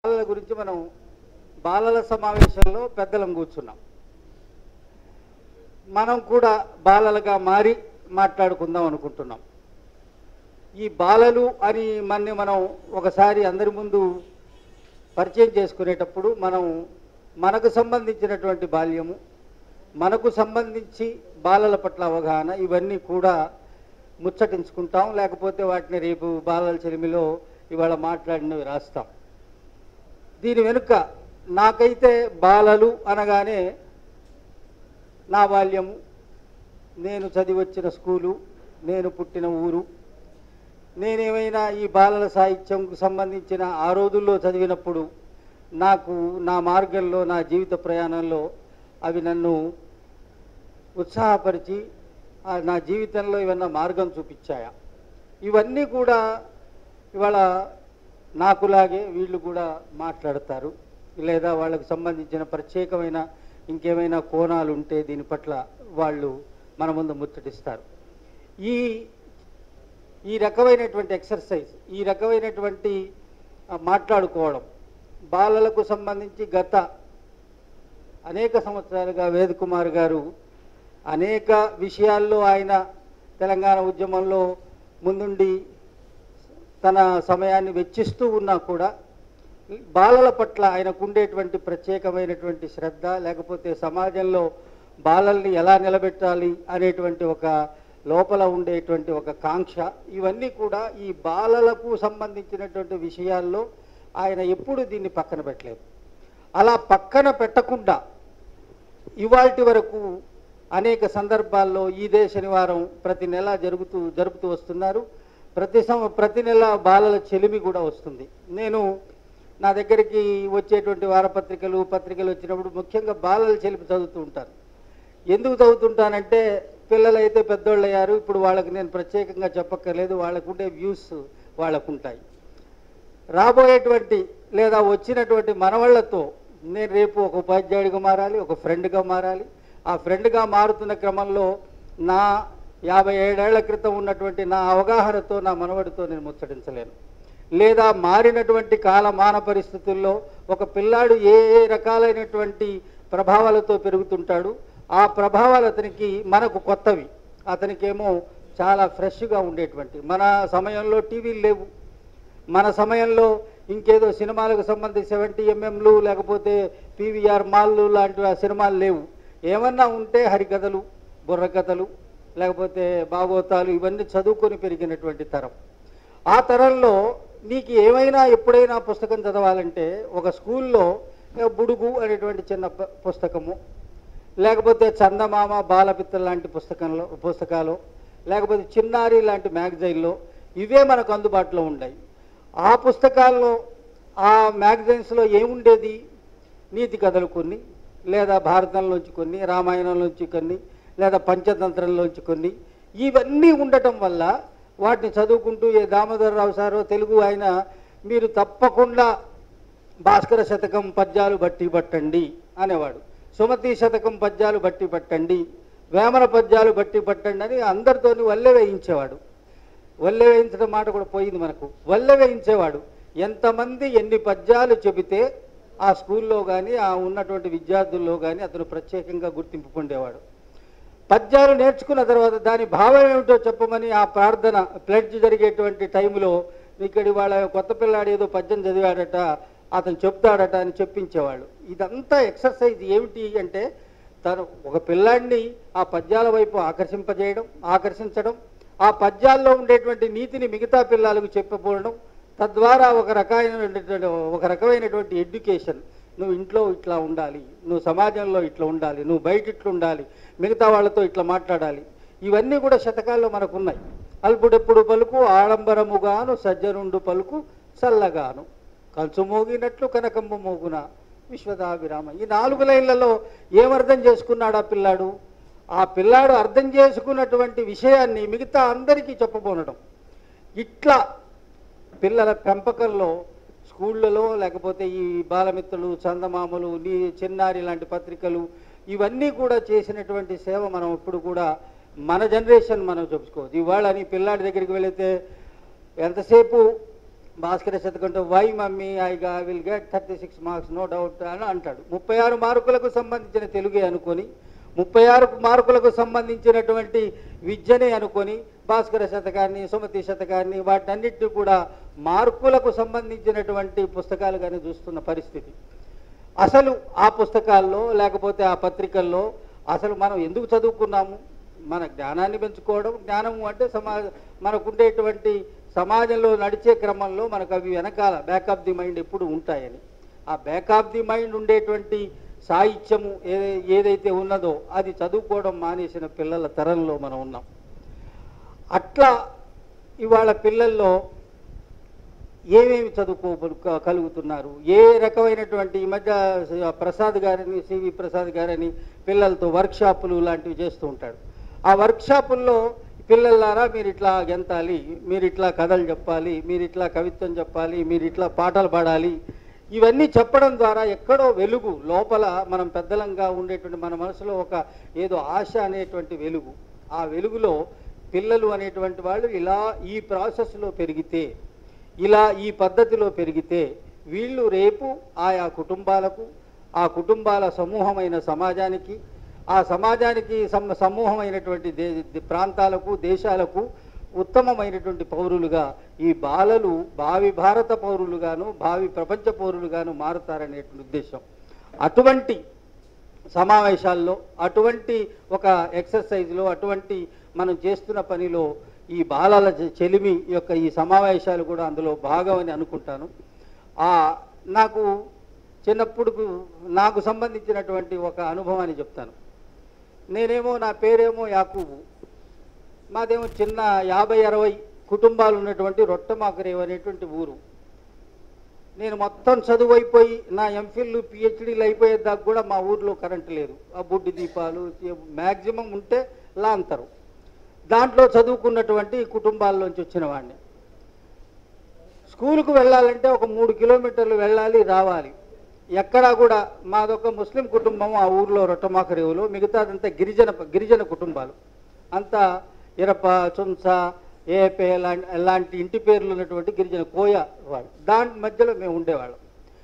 బాలల గురించి మనం బాలల సమావేశంలో పెద్దలం కూర్చున్నాం మనం కూడా బాలలుగా మారి మాట్లాడుకుందాం అనుకుంటున్నాం ఈ బాలలు అని మన్ని మనం ఒకసారి అందరి ముందు పరిచయం చేసుకునేటప్పుడు మనం మనకు సంబంధించినటువంటి బాల్యము మనకు సంబంధించి బాలల పట్ల అవగాహన ఇవన్నీ కూడా ముచ్చటించుకుంటాం లేకపోతే వాటిని రేపు బాలల చెలిమిలో ఇవాళ మాట్లాడినవి రాస్తాం దీని వెనుక నాకైతే బాలలు అనగానే నా బాల్యము నేను చదివి వచ్చిన స్కూలు నేను పుట్టిన ఊరు నేనేమైనా ఈ బాలల సాహిత్యంకు సంబంధించిన ఆ రోజుల్లో చదివినప్పుడు నాకు నా మార్గంలో నా జీవిత ప్రయాణంలో అవి నన్ను ఉత్సాహపరిచి ఆ నా జీవితంలో ఇవన్న మార్గం చూపించాయా ఇవన్నీ కూడా ఇవాళ నాకులాగే వీళ్ళు కూడా మాట్లాడతారు లేదా వాళ్ళకు సంబంధించిన ప్రత్యేకమైన ఇంకేమైనా కోణాలు ఉంటే దీని పట్ల వాళ్ళు మన ముందు ముచ్చటిస్తారు ఈ ఈ రకమైనటువంటి ఎక్సర్సైజ్ ఈ రకమైనటువంటి ఆ, మాట్లాడుకోవడం బాలలకు సంబంధించి గత అనేక సంవత్సరాలుగా వేద్ కుమార్ గారు అనేక విషయాల్లో ఆయన తెలంగాణ ఉద్యమంలో ముందుండి తన సమయాన్ని వెచ్చిస్తూ ఉన్నా కూడా బాలల పట్ల ఆయనకు ఉండేటువంటి ప్రత్యేకమైనటువంటి శ్రద్ధ లేకపోతే సమాజంలో బాలల్ని ఎలా నిలబెట్టాలి అనేటువంటి ఒక లోపల ఉండేటువంటి ఒక కాంక్ష ఇవన్నీ కూడా ఈ బాలలకు సంబంధించినటువంటి విషయాల్లో ఆయన ఎప్పుడు దీన్ని పక్కన పెట్టలేదు అలా పక్కన పెట్టకుండా ఇవాల్టి వరకు అనేక సందర్భాల్లో ఇదే శనివారం ప్రతి నెల జరుగుతూ జరుపుతూ వస్తున్నారు ప్రతి సం ప్రతి నెల బాలల చెలిమి కూడా వస్తుంది నేను నా దగ్గరికి వచ్చేటువంటి వారపత్రికలు పత్రికలు వచ్చినప్పుడు ముఖ్యంగా బాలల చెలిమి చదువుతూ ఉంటాను ఎందుకు చదువుతుంటానంటే పిల్లలు అయితే పెద్దోళ్ళు అయ్యారు ఇప్పుడు వాళ్ళకి నేను ప్రత్యేకంగా చెప్పక్కర్లేదు వాళ్ళకుండే వ్యూస్ వాళ్ళకుంటాయి రాబోయేటువంటి లేదా వచ్చినటువంటి మనవాళ్లతో నేను రేపు ఒక ఉపాధ్యాయుడిగా మారాలి ఒక ఫ్రెండ్గా మారాలి ఆ ఫ్రెండ్గా మారుతున్న క్రమంలో నా యాభై ఏడేళ్ల క్రితం ఉన్నటువంటి నా అవగాహనతో నా మనవడితో నేను ముచ్చటించలేను లేదా మారినటువంటి కాలమాన పరిస్థితుల్లో ఒక పిల్లాడు ఏ ఏ రకాలైనటువంటి ప్రభావాలతో పెరుగుతుంటాడు ఆ ప్రభావాలు అతనికి మనకు కొత్తవి అతనికేమో చాలా ఫ్రెష్గా ఉండేటువంటి మన సమయంలో టీవీలు లేవు మన సమయంలో ఇంకేదో సినిమాలకు సంబంధించి సెవెంటీ ఎంఎంలు లేకపోతే పీవీఆర్ మాల్లు లాంటి ఆ సినిమాలు లేవు ఏమన్నా ఉంటే హరికథలు బుర్రకథలు లేకపోతే భాగవతాలు ఇవన్నీ చదువుకొని పెరిగినటువంటి తరం ఆ తరంలో నీకు ఏమైనా ఎప్పుడైనా పుస్తకం చదవాలంటే ఒక స్కూల్లో ఏ బుడుగు అనేటువంటి చిన్న ప- పుస్తకము లేకపోతే చందమామ బాలపిత్త లాంటి పుస్తకంలో పుస్తకాలు లేకపోతే చిన్నారి లాంటి మ్యాగజైన్లో ఇవే మనకు అందుబాటులో ఉన్నాయి ఆ పుస్తకాల్లో ఆ మ్యాగజైన్స్లో ఏముండేది నీతి కథలు కొన్ని లేదా భారతంలోంచి కొన్ని రామాయణంలోంచి కొన్ని లేదా పంచతంత్రంలోంచి కొన్ని ఇవన్నీ ఉండటం వల్ల వాటిని చదువుకుంటూ ఏ దామోదరరావు సారో తెలుగు ఆయన మీరు తప్పకుండా భాస్కర శతకం పద్యాలు బట్టి పట్టండి అనేవాడు సుమతి శతకం పద్యాలు బట్టి పట్టండి వేమన పద్యాలు బట్టి పట్టండి అని అందరితోని వల్లె వేయించేవాడు వల్లె వేయించడం మాట కూడా పోయింది మనకు వల్లె వేయించేవాడు ఎంతమంది ఎన్ని పద్యాలు చెబితే ఆ స్కూల్లో కానీ ఆ ఉన్నటువంటి విద్యార్థుల్లో కానీ అతను ప్రత్యేకంగా గుర్తింపు పొందేవాడు పద్యాలు నేర్చుకున్న తర్వాత దాని భావం ఏమిటో చెప్పమని ఆ ప్రార్థన ప్లెడ్జ్ జరిగేటువంటి టైంలో ఇక్కడ వాళ్ళ కొత్త పిల్లాడు ఏదో పద్యం చదివాడట అతను చెప్తాడట అని చెప్పించేవాళ్ళు ఇదంతా ఎక్సర్సైజ్ ఏమిటి అంటే తను ఒక పిల్లాడిని ఆ పద్యాల వైపు ఆకర్షింపజేయడం ఆకర్షించడం ఆ పద్యాల్లో ఉండేటువంటి నీతిని మిగతా పిల్లలకు చెప్పబోవడం తద్వారా ఒక రకమైనటువంటి ఒక రకమైనటువంటి ఎడ్యుకేషన్ నువ్వు ఇంట్లో ఇట్లా ఉండాలి నువ్వు సమాజంలో ఇట్లా ఉండాలి నువ్వు బయట ఇట్లా ఉండాలి మిగతా వాళ్ళతో ఇట్లా మాట్లాడాలి ఇవన్నీ కూడా శతకాల్లో మనకు ఉన్నాయి అల్పుడెప్పుడు పలుకు ఆడంబరముగాను సజ్జనుండు పలుకు చల్లగాను కంచు మోగినట్లు కనకంబు మోగున విశ్వదాభిరామ ఈ నాలుగు లైన్లలో ఏమర్థం చేసుకున్నాడు ఆ పిల్లాడు ఆ పిల్లాడు అర్థం చేసుకున్నటువంటి విషయాన్ని మిగతా అందరికీ చెప్పబోనడం ఇట్లా పిల్లల పెంపకంలో స్కూళ్ళలో లేకపోతే ఈ బాలమిత్రులు చందమామలు నీ చిన్నారి లాంటి పత్రికలు ఇవన్నీ కూడా చేసినటువంటి సేవ మనం ఇప్పుడు కూడా మన జనరేషన్ మనం చెప్పుకోవచ్చు ఇవాళ నీ పిల్లాడి దగ్గరికి వెళితే ఎంతసేపు భాస్కర శతకంటే వై మమ్మీ ఐ గా will get thirty six marks no doubt అని అంటాడు ముప్పై ఆరు మార్కులకు సంబంధించిన తెలుగే అనుకొని ముప్పై ఆరు మార్కులకు సంబంధించినటువంటి విద్యనే అనుకొని భాస్కర శతకాన్ని సుమతి శతకాన్ని వాటన్నిటిని కూడా మార్కులకు సంబంధించినటువంటి పుస్తకాలుగానే చూస్తున్న పరిస్థితి అసలు ఆ పుస్తకాల్లో లేకపోతే ఆ పత్రికల్లో అసలు మనం ఎందుకు చదువుకున్నాము మన జ్ఞానాన్ని పెంచుకోవడం జ్ఞానము అంటే సమా మనకుండేటువంటి సమాజంలో నడిచే క్రమంలో మనకు అవి వెనకాల బ్యాక్ ఆఫ్ ది మైండ్ ఎప్పుడు ఉంటాయని ఆ బ్యాక్ ఆఫ్ ది మైండ్ ఉండేటువంటి సాహిత్యము ఏ ఏదైతే ఉన్నదో అది చదువుకోవడం మానేసిన పిల్లల తరంలో మనం ఉన్నాం అట్లా ఇవాళ పిల్లల్లో ఏమేమి చదువుకో కలుగుతున్నారు ఏ రకమైనటువంటి ఈ మధ్య ప్రసాద్ గారని సివి ప్రసాద్ గారని పిల్లలతో వర్క్షాపులు లాంటివి చేస్తూ ఉంటాడు ఆ వర్క్షాపుల్లో పిల్లలారా మీరు ఇట్లా గెంతాలి మీరు ఇట్లా కథలు చెప్పాలి మీరు ఇట్లా కవిత్వం చెప్పాలి మీరు ఇట్లా పాటలు పాడాలి ఇవన్నీ చెప్పడం ద్వారా ఎక్కడో వెలుగు లోపల మనం పెద్దలంగా ఉండేటువంటి మన మనసులో ఒక ఏదో ఆశ అనేటువంటి వెలుగు ఆ వెలుగులో పిల్లలు అనేటువంటి వాళ్ళు ఇలా ఈ ప్రాసెస్లో పెరిగితే ఇలా ఈ పద్ధతిలో పెరిగితే వీళ్ళు రేపు ఆయా కుటుంబాలకు ఆ కుటుంబాల సమూహమైన సమాజానికి ఆ సమాజానికి సమ సమూహమైనటువంటి దే దే- ప్రాంతాలకు దేశాలకు ఉత్తమమైనటువంటి పౌరులుగా ఈ బాలలు భావి భారత పౌరులుగాను భావి ప్రపంచ పౌరులుగాను మారుతారనేటువంటి ఉద్దేశం అటువంటి సమావేశాల్లో అటువంటి ఒక ఎక్సర్సైజ్లో అటువంటి మనం చేస్తున్న పనిలో ఈ బాలల చె- చెలిమి యొక్క ఈ సమావేశాలు కూడా అందులో భాగమని అనుకుంటాను ఆ నాకు చిన్నప్పుడు నాకు సంబంధించినటువంటి ఒక అనుభవాన్ని చెప్తాను నేనేమో నా పేరేమో యాకూబు మాదేమో చిన్న యాభై అరవై కుటుంబాలు ఉన్నటువంటి రొట్టమాకరేవ్ అనేటువంటి ఊరు నేను మొత్తం చదువు అయిపోయి నా ఎంఫిల్ పిహెచ్డీలు అయిపోయేదాకా కూడా మా ఊర్లో కరెంటు లేదు ఆ బుడ్డి దీపాలు మ్యాక్సిమం ఉంటే లాంతరు దాంట్లో చదువుకున్నటువంటి కుటుంబాల్లోంచి వచ్చిన వాడిని స్కూలుకు వెళ్ళాలంటే ఒక మూడు కిలోమీటర్లు వెళ్ళాలి రావాలి ఎక్కడా కూడా మాదొక ముస్లిం కుటుంబం ఆ ఊర్లో రొట్టమాకరేవులో మిగతాదంతా గిరిజన గిరిజన కుటుంబాలు అంతా ఇరప చుంస ఏపే లాంటి లాంటి ఇంటి పేర్లు ఉన్నటువంటి గిరిజన కోయ వాళ్ళు దాని మధ్యలో మేము ఉండేవాళ్ళం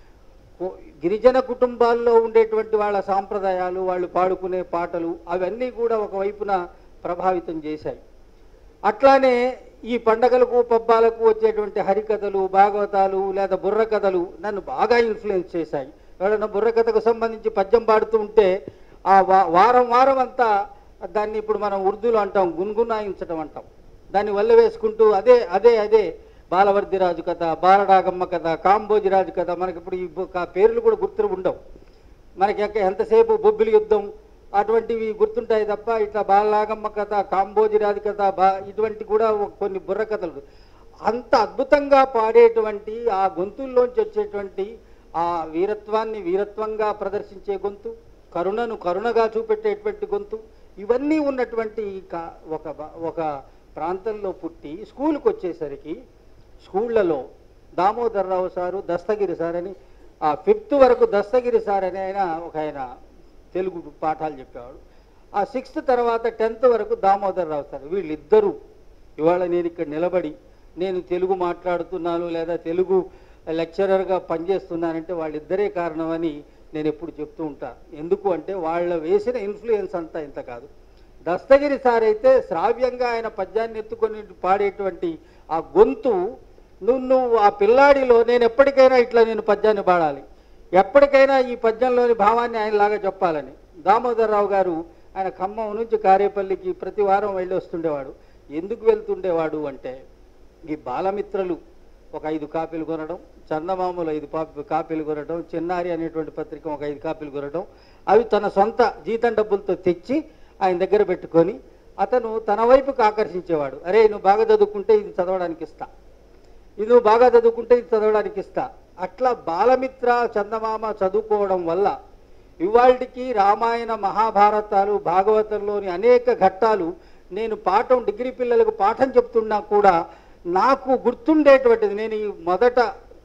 కో- గిరిజన కుటుంబాల్లో ఉండేటువంటి వాళ్ళ సాంప్రదాయాలు వాళ్ళు పాడుకునే పాటలు అవన్నీ కూడా ఒకవైపున ప్రభావితం చేశాయి అట్లానే ఈ పండగలకు పబ్బాలకు వచ్చేటువంటి హరికథలు భాగవతాలు లేదా బుర్ర కథలు నన్ను బాగా ఇన్ఫ్లుయెన్స్ చేశాయి ఎవరైనా బుర్ర కథకు సంబంధించి పద్యం పాడుతూ ఉంటే ఆ వా- వారం వారం అంతా దాన్ని ఇప్పుడు మనం ఉర్దూలో అంటాం గున్గునాయించడం అంటాం దాన్ని వల్ల వేసుకుంటూ అదే అదే అదే బాలవర్ధిరాజు కథ బాలడాగమ్మ కథ కాంబోజిరాజు కథ మనకి ఇప్పుడు ఈ బు- కా- పేర్లు కూడా గుర్తు ఉండవు మనకి ఎక్క- ఎంతసేపు బొబ్బిలి యుద్ధం అటువంటివి గుర్తుంటాయి తప్ప ఇట్లా బాలనాగమ్మ కథ కాంబోజిరాజు కథ బా ఇటువంటి కూడా ఒక కొన్ని బుర్ర కథలు అంత అద్భుతంగా పాడేటువంటి ఆ గొంతుల్లోంచి వచ్చేటువంటి ఆ వీరత్వాన్ని వీరత్వంగా ప్రదర్శించే గొంతు కరుణను కరుణగా చూపెట్టేటువంటి గొంతు ఇవన్నీ ఉన్నటువంటి ఈ కా- ఒక బ- ఒక ప్రాంతంలో పుట్టి స్కూల్కి వచ్చేసరికి స్కూళ్ళలో దామోదర్రావు సారు దస్తగిరి సార్ అని ఆ ఫిఫ్త్ వరకు దస్తగిరి సార్ అని ఆయన ఒక ఆయన తెలుగు పాఠాలు చెప్పేవాడు ఆ సిక్స్త్ తర్వాత టెన్త్ వరకు దామోదర్రావు సార్ వీళ్ళిద్దరూ ఇవాళ నేను ఇక్కడ నిలబడి నేను తెలుగు మాట్లాడుతున్నాను లేదా తెలుగు లెక్చరర్గా పనిచేస్తున్నానంటే వాళ్ళిద్దరే కారణమని నేను ఎప్పుడు చెప్తూ ఉంటా ఎందుకు అంటే వాళ్ళ వేసిన ఇన్ఫ్లుయెన్స్ అంతా ఇంత కాదు దస్తగిరి సార్ అయితే శ్రావ్యంగా ఆయన పద్యాన్ని ఎత్తుకొని పాడేటువంటి ఆ గొంతు నువ్వు నువ్వు ఆ పిల్లాడిలో నేను ఎప్పటికైనా ఇట్లా నేను పద్యాన్ని పాడాలి ఎప్పటికైనా ఈ పద్యంలోని భావాన్ని ఆయనలాగా చెప్పాలని దామోదరరావు గారు ఆయన ఖమ్మం నుంచి కారేపల్లికి ప్రతి వారం వెళ్ళి వస్తుండేవాడు ఎందుకు వెళ్తుండేవాడు అంటే ఈ బాలమిత్రలు ఒక ఐదు కాపీలు కొనడం చందమామలు ఐదు పాపి కాపీలు కొనడం చిన్నారి అనేటువంటి పత్రిక ఒక ఐదు కాపీలు కొనడం అవి తన సొంత జీతం డబ్బులతో తెచ్చి ఆయన దగ్గర పెట్టుకొని అతను తన వైపుకు ఆకర్షించేవాడు అరే నువ్వు బాగా చదువుకుంటే ఇది చదవడానికి ఇస్తా ఇది నువ్వు బాగా చదువుకుంటే ఇది చదవడానికి ఇస్తా అట్లా బాలమిత్ర చందమామ చదువుకోవడం వల్ల ఇవాళకి రామాయణ మహాభారతాలు భాగవతంలోని అనేక ఘట్టాలు నేను పాఠం డిగ్రీ పిల్లలకు పాఠం చెప్తున్నా కూడా నాకు గుర్తుండేటువంటిది నేను ఈ మొదట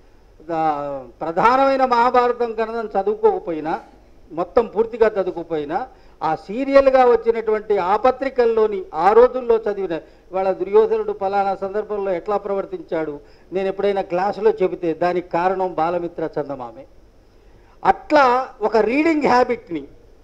ఆ, ప్రధానమైన మహాభారతం కన్నదం చదువుకోకపోయినా మొత్తం పూర్తిగా చదువుకోకపోయినా ఆ సీరియల్గా వచ్చినటువంటి ఆ పత్రికల్లోని ఆ రోజుల్లో చదివిన వాళ్ళ దుర్యోధనుడు ఫలానా సందర్భంలో ఎట్లా ప్రవర్తించాడు నేను ఎప్పుడైనా క్లాసులో చెబితే దానికి కారణం బాలమిత్ర చందమామే అట్లా ఒక రీడింగ్ హ్యాబిట్ని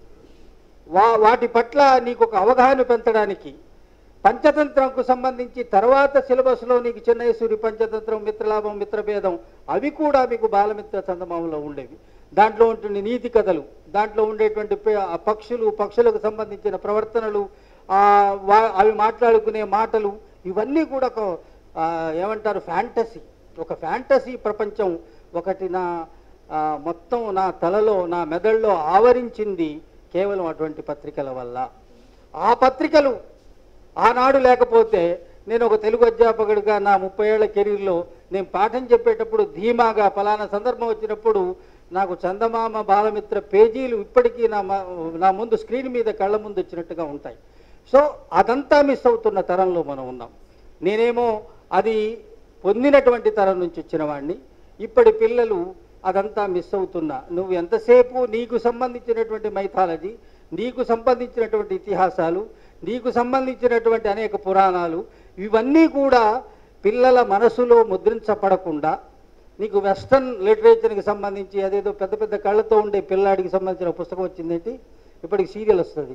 వా వాటి పట్ల నీకు ఒక అవగాహన పెంచడానికి పంచతంత్రంకు సంబంధించి తర్వాత సిలబస్లో నీకు చెన్నైసూరి పంచతంత్రం మిత్రలాభం మిత్రభేదం అవి కూడా మీకు బాలమిత్ర చందమామలో ఉండేవి దాంట్లో ఉంటుంది నీతి కథలు దాంట్లో ఉండేటువంటి పే- ఆ పక్షులు పక్షులకు సంబంధించిన ప్రవర్తనలు ఆ వా- అవి మాట్లాడుకునే మాటలు ఇవన్నీ కూడా ఒక ఆ, ఏమంటారు ఫ్యాంటసీ ఒక ఫ్యాంటసీ ప్రపంచం ఒకటి నా ఆ, మొత్తం నా తలలో నా మెదడులో ఆవరించింది కేవలం అటువంటి పత్రికల వల్ల ఆ పత్రికలు ఆనాడు లేకపోతే నేను ఒక తెలుగు అధ్యాపకుడిగా నా ముప్పై ఏళ్ల కెరీర్లో నేను పాఠం చెప్పేటప్పుడు ధీమాగా ఫలానా సందర్భం వచ్చినప్పుడు నాకు చందమామ బాలమిత్ర పేజీలు ఇప్పటికీ నా మ- నా ముందు స్క్రీన్ మీద కళ్ళ ముందు వచ్చినట్టుగా ఉంటాయి సో అదంతా మిస్ అవుతున్న తరంలో మనం ఉన్నాం నేనేమో అది పొందినటువంటి తరం నుంచి వచ్చిన వాడిని ఇప్పటి పిల్లలు అదంతా మిస్ అవుతున్నా నువ్వు ఎంతసేపు నీకు సంబంధించినటువంటి మైథాలజీ నీకు సంబంధించినటువంటి ఇతిహాసాలు నీకు సంబంధించినటువంటి అనేక పురాణాలు ఇవన్నీ కూడా పిల్లల మనసులో ముద్రించబడకుండా నీకు వెస్టర్న్ లిటరేచర్కి సంబంధించి అదేదో పెద్ద పెద్ద కళ్ళతో ఉండే పిల్లాడికి సంబంధించిన పుస్తకం వచ్చిందేంటి ఇప్పటికి సీరియల్ వస్తుంది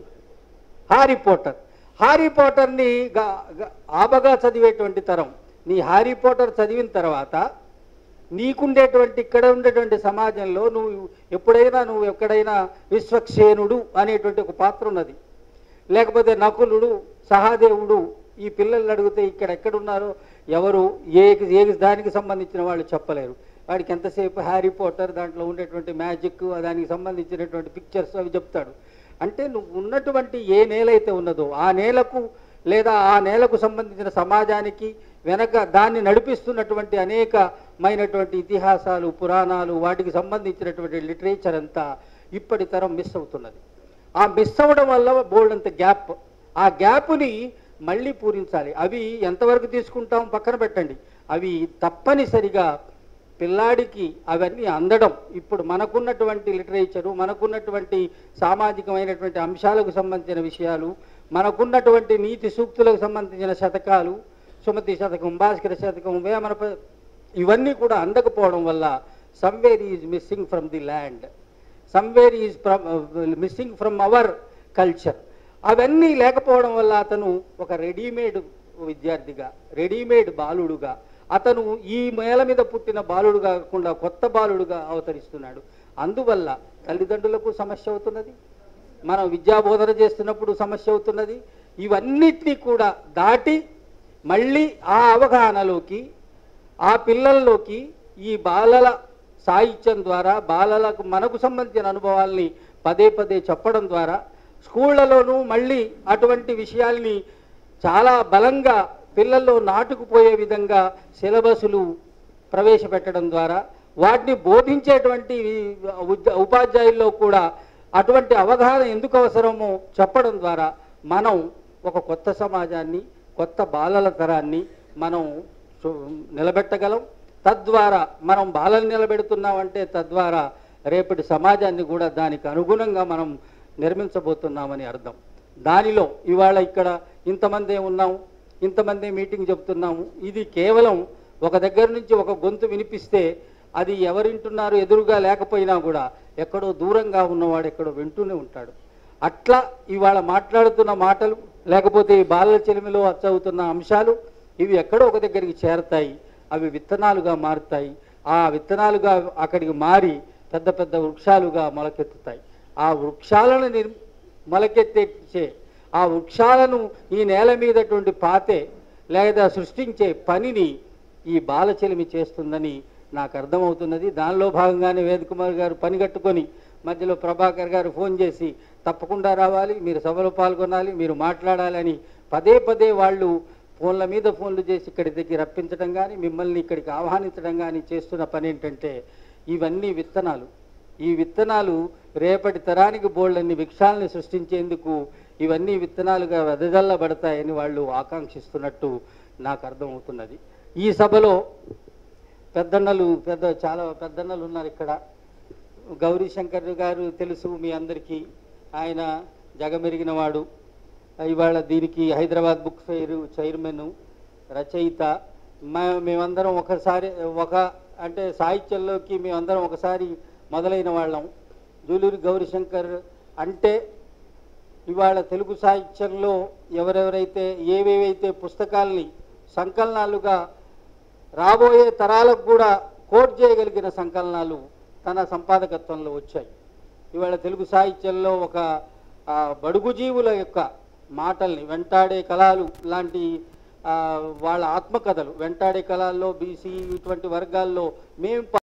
హారీ పోటర్ హారీ పోటర్ని గా- గా- ఆబగా చదివేటువంటి తరం నీ హారీ పోటర్ చదివిన తర్వాత నీకుండేటువంటి ఇక్కడ ఉండేటువంటి సమాజంలో నువ్వు ఎప్పుడైనా నువ్వు ఎక్కడైనా విశ్వక్సేనుడు అనేటువంటి ఒక పాత్ర ఉన్నది లేకపోతే నకులుడు సహాదేవుడు ఈ పిల్లల్ని అడిగితే ఇక్కడ ఎక్కడున్నారో ఎవరు ఏ ఏ దానికి సంబంధించిన వాళ్ళు చెప్పలేరు వాడికి ఎంతసేపు హ్యారీ పోటర్ దాంట్లో ఉండేటువంటి మ్యాజిక్ దానికి సంబంధించినటువంటి పిక్చర్స్ అవి చెప్తాడు అంటే నువ్వు ఉన్నటువంటి ఏ నేల అయితే ఉన్నదో ఆ నేలకు లేదా ఆ నేలకు సంబంధించిన సమాజానికి వెనక దాన్ని నడిపిస్తున్నటువంటి అనేకమైనటువంటి ఇతిహాసాలు పురాణాలు వాటికి సంబంధించినటువంటి లిటరేచర్ అంతా ఇప్పటి తరం మిస్ అవుతున్నది ఆ మిస్ అవ్వడం వల్ల బోల్డ్ అంత గ్యాప్ ఆ గ్యాప్ని మళ్ళీ పూరించాలి అవి ఎంతవరకు తీసుకుంటాం పక్కన పెట్టండి అవి తప్పనిసరిగా పిల్లాడికి అవన్నీ అందడం ఇప్పుడు మనకున్నటువంటి లిటరేచరు మనకున్నటువంటి సామాజికమైనటువంటి అంశాలకు సంబంధించిన విషయాలు మనకున్నటువంటి నీతి సూక్తులకు సంబంధించిన శతకాలు సుమతి శతకం భాస్కర శతకం వేమన ప- ఇవన్నీ కూడా అందకపోవడం వల్ల somewhere is missing from the land somewhere is from missing from our culture అవన్నీ లేకపోవడం వల్ల అతను ఒక రెడీమేడ్ విద్యార్థిగా రెడీమేడ్ బాలుడుగా అతను ఈ మేల మీద పుట్టిన బాలుడు కాకుండా కొత్త బాలుడుగా అవతరిస్తున్నాడు అందువల్ల తల్లిదండ్రులకు సమస్య అవుతున్నది మనం విద్యాబోధన చేస్తున్నప్పుడు సమస్య అవుతున్నది ఇవన్నిటినీ కూడా దాటి మళ్ళీ ఆ అవగాహనలోకి ఆ పిల్లల్లోకి ఈ బాలల సాహిత్యం ద్వారా బాలలకు మనకు సంబంధించిన అనుభవాల్ని పదే పదే చెప్పడం ద్వారా స్కూళ్లలోనూ మళ్ళీ అటువంటి విషయాల్ని చాలా బలంగా పిల్లల్లో నాటుకుపోయే విధంగా సిలబసులు ప్రవేశపెట్టడం ద్వారా వాటిని బోధించేటువంటి ఉద్య- ఉపాధ్యాయుల్లో కూడా అటువంటి అవగాహన ఎందుకు అవసరమో చెప్పడం ద్వారా మనం ఒక కొత్త సమాజాన్ని కొత్త బాలల తరాన్ని మనం చూ- నిలబెట్టగలం తద్వారా మనం బాలలు నిలబెడుతున్నామంటే తద్వారా రేపటి సమాజాన్ని కూడా దానికి అనుగుణంగా మనం నిర్మించబోతున్నామని అర్థం దానిలో ఇవాళ ఇక్కడ ఇంతమందే ఉన్నాము ఇంతమందే మీటింగ్ చెప్తున్నాము ఇది కేవలం ఒక దగ్గర నుంచి ఒక గొంతు వినిపిస్తే అది ఎవరింటున్నారు ఎదురుగా లేకపోయినా కూడా ఎక్కడో దూరంగా ఉన్నవాడు ఎక్కడో వింటూనే ఉంటాడు అట్లా ఇవాళ మాట్లాడుతున్న మాటలు లేకపోతే ఈ బాలల చెలిమిలో చదువుతున్న అంశాలు ఇవి ఎక్కడో ఒక దగ్గరికి చేరతాయి అవి విత్తనాలుగా మారుతాయి ఆ విత్తనాలుగా అక్కడికి మారి పెద్ద పెద్ద వృక్షాలుగా మొలకెత్తుతాయి ఆ వృక్షాలను నిర్ మొలకెత్తించే ఆ వృక్షాలను ఈ నేల మీదటువంటి పాతే లేదా సృష్టించే పనిని ఈ బాలచెలిమి చేస్తుందని నాకు అర్థమవుతున్నది దానిలో భాగంగానే వేదకుమార్ గారు పని కట్టుకొని మధ్యలో ప్రభాకర్ గారు ఫోన్ చేసి తప్పకుండా రావాలి మీరు సభలో పాల్గొనాలి మీరు మాట్లాడాలని పదే పదే వాళ్ళు ఫోన్ల మీద ఫోన్లు చేసి ఇక్కడి దగ్గర రప్పించడం కానీ మిమ్మల్ని ఇక్కడికి ఆహ్వానించడం కానీ చేస్తున్న పని ఏంటంటే ఇవన్నీ విత్తనాలు ఈ విత్తనాలు రేపటి తరానికి బోళ్ళన్ని వృక్షాలని సృష్టించేందుకు ఇవన్నీ విత్తనాలుగా వెదజల్లబడతాయని వాళ్ళు ఆకాంక్షిస్తున్నట్టు నాకు అర్థమవుతున్నది ఈ సభలో పెద్దన్నలు పెద్ద చాలా పెద్దన్నలు ఉన్నారు ఇక్కడ గౌరీ శంకర్ గారు తెలుసు మీ అందరికీ ఆయన జగమెరిగిన వాడు ఇవాళ దీనికి హైదరాబాద్ బుక్ ఫెయిర్ చైర్మన్ రచయిత మే- మేమందరం ఒకసారి ఒక అంటే సాహిత్యంలోకి మేమందరం ఒకసారి మొదలైన వాళ్ళం జూలూరి గౌరీశంకర్ అంటే ఇవాళ తెలుగు సాహిత్యంలో ఎవరెవరైతే ఏవేవైతే పుస్తకాల్ని సంకలనాలుగా రాబోయే తరాలకు కూడా కోట్ చేయగలిగిన సంకలనాలు తన సంపాదకత్వంలో వచ్చాయి ఇవాళ తెలుగు సాహిత్యంలో ఒక ఆ, బడుగు జీవుల యొక్క మాటల్ని వెంటాడే కళలు లాంటి ఆ, వాళ్ళ ఆత్మకథలు వెంటాడే కళల్లో బీసీ ఇటువంటి వర్గాల్లో మేము